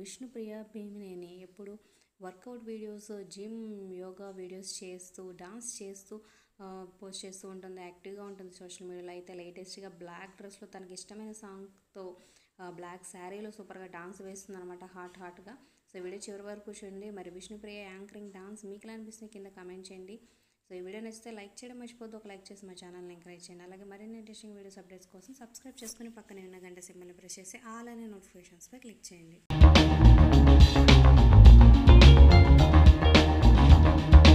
విష్ణుప్రియ భీమినేని ఎప్పుడు workout videos gym yoga videos చేస్తూ dance చేస్తూ ఆ, పోస్ట్ చేస్తూ ఉంటుంది యాక్టివ్గా ఉంటుంది సోషల్ మీడియాలో అయితే లేటెస్ట్గా బ్లాక్ డ్రెస్లో తనకి ఇష్టమైన సాంగ్తో బ్లాక్ శారీలో సూపర్గా డాన్స్ వేస్తుంది అనమాట హాట్ హాట్గా సో వీడియో చివరి వరకు చూడండి మరి విష్ణుప్రియ యాంకరింగ్ డాన్స్ మీకు ఎలా అనిపిస్తుంది కింద కామెంట్ చేయండి సో ఈ వీడియో నచ్చితే లైక్ చేయడం మర్చిపోద్దు ఒక లైక్ చేసి మా ఛానల్ని ఎంకరేజ్ చేయండి అలాగే మరిన్ని ఇంట్రెస్టింగ్ వీడియోస్ అప్డేట్స్ కోసం సబ్స్క్రైబ్ చేసుకుని పక్కనే ఉన్న గంట సింబల్ని ప్రెస్ చేసి ఆల్ అనే నోటిఫికేషన్స్పై క్లిక్ చేయండి